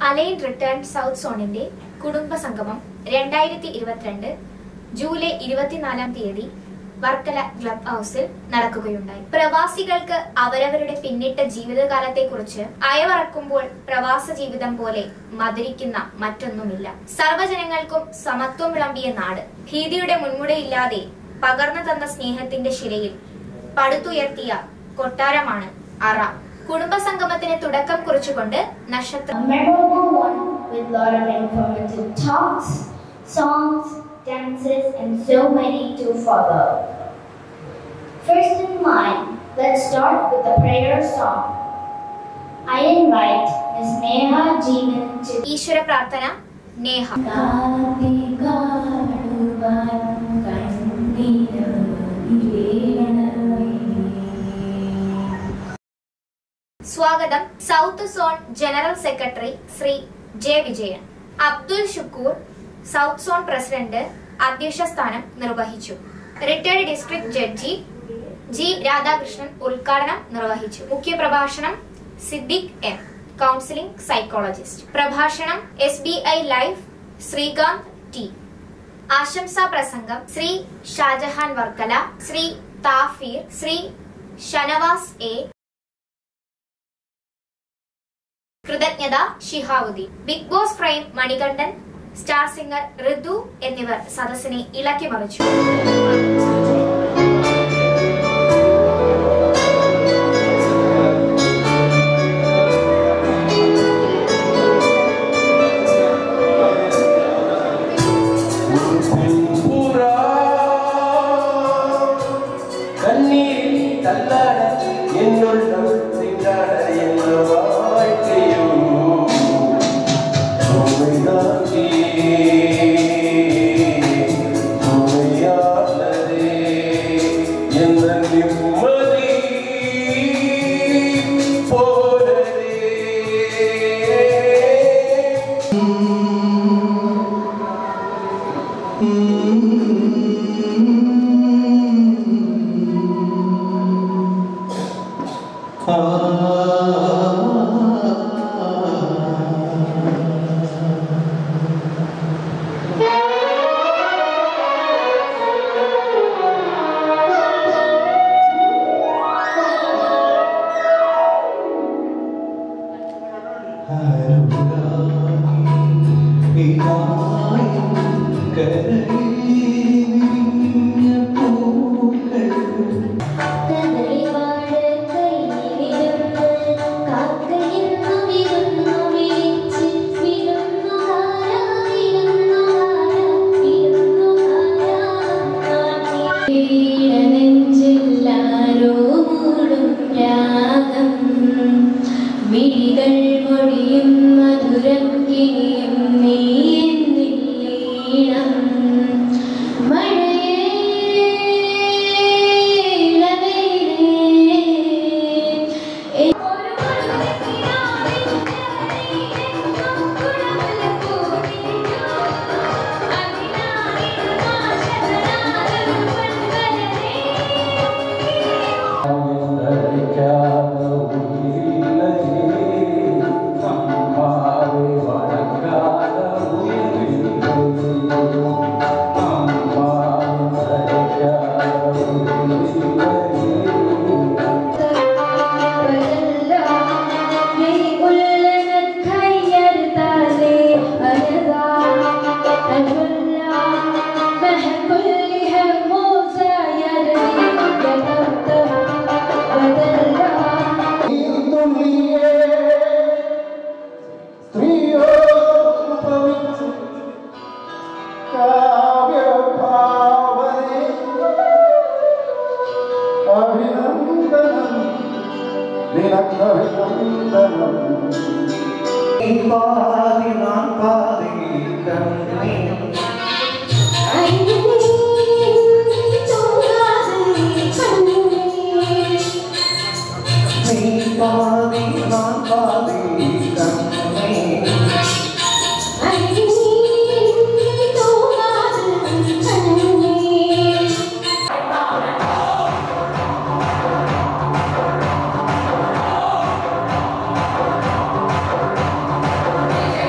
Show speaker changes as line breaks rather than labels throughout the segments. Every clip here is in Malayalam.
അലൈൻ റിട്ടേൺ സൗത്ത് സോണിന്റെ കുടുംബ സംഗമം രണ്ടായിരത്തി ഇരുപത്തിരണ്ട് ജൂലൈ ഇരുപത്തിനാലാം തീയതി വർക്കല ക്ലബ് ഹൗസിൽ നടക്കുകയുണ്ടായി പ്രവാസികൾക്ക് അവരവരുടെ പിന്നിട്ട ജീവിതകാലത്തെക്കുറിച്ച് അയവറക്കുമ്പോൾ പ്രവാസ ജീവിതം പോലെ മധുരിക്കുന്ന മറ്റൊന്നുമില്ല സർവ്വജനങ്ങൾക്കും സമത്വം വിളമ്പിയ നാട് ഭീതിയുടെ മുൻമുടയില്ലാതെ പകർന്നു തന്ന സ്നേഹത്തിന്റെ ശിലയിൽ പടുത്തുയർത്തിയ കൊട്ടാരമാണ് അറ കുടുംബസംഗമത്തിന് തുടക്കം കുറിച്ചുകൊണ്ട് നക്ഷത്ര
A memorable one with lot of informative talks, songs, dances, and so many to follow. First in line, let's start with the prayer song. I invite Ms. Neha Jeevan to
ഈശ്വര പ്രാർത്ഥന നേഹ സ്വാഗതം south zone general secretary Shri J Vijayan Abdul Shukkoor south zone president അധ്യക്ഷ സ്ഥാനം നിർവഹിച്ചു retired district judge G Radhakrishnan ഉദ്ഘാടനം നിർവഹിച്ചു മുഖ്യപ്രഭാഷണം സിദ്ദിഖ് എം കൗൺസിലിംഗ് സൈക്കോളജിസ്റ്റ് പ്രഭാഷണം S B I life Sreekanth T ആശംസാ പ്രസംഗം ശ്രീ ഷാജഹാൻ വർക്കല ശ്രീ താഫീർ ശ്രീ ഷനവാസ് എ കൃതജ്ഞത Shihabuddeen Big Boss frame Manikandan star singer Rithu എന്നിവർ സദസ്സിനെ ഇളക്കി മറിച്ചു
പുറാ കണ്ണീരിൽ തല്ലാട എന്നുള്ളം തിണ്ടാട എന്ന വാഴ്ത്തയും തുണയാക്കി തുണയാളരേ എന്ന നിമ്മതി പോലരേ
മിഴികൾ മൊഴിയും മധുരം കിനിയും നീ എന്നില്ലീണം
അഭിനന്ദനം നിനക്കഭിനന്ദനം നീ പാതി നാം പാതി കണ്ണേ നീ പാതി നാം പാതി കണ്ണേ
ും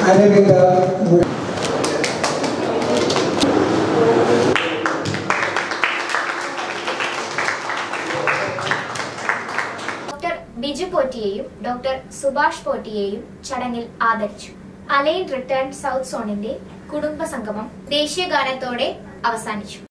അരവിന്ദ മുര-
ഡോക്ടർ ബിജു പോറ്റിയെയും ഡോക്ടർ സുഭാഷ് പോറ്റിയെയും ചടങ്ങിൽ ആദരിച്ചു അലൈൻ റിട്ടേൺ സൗത്ത് സോണിന്റെ കുടുംബ സംഗമം ദേശീയ ഗാനത്തോടെ അവസാനിച്ചു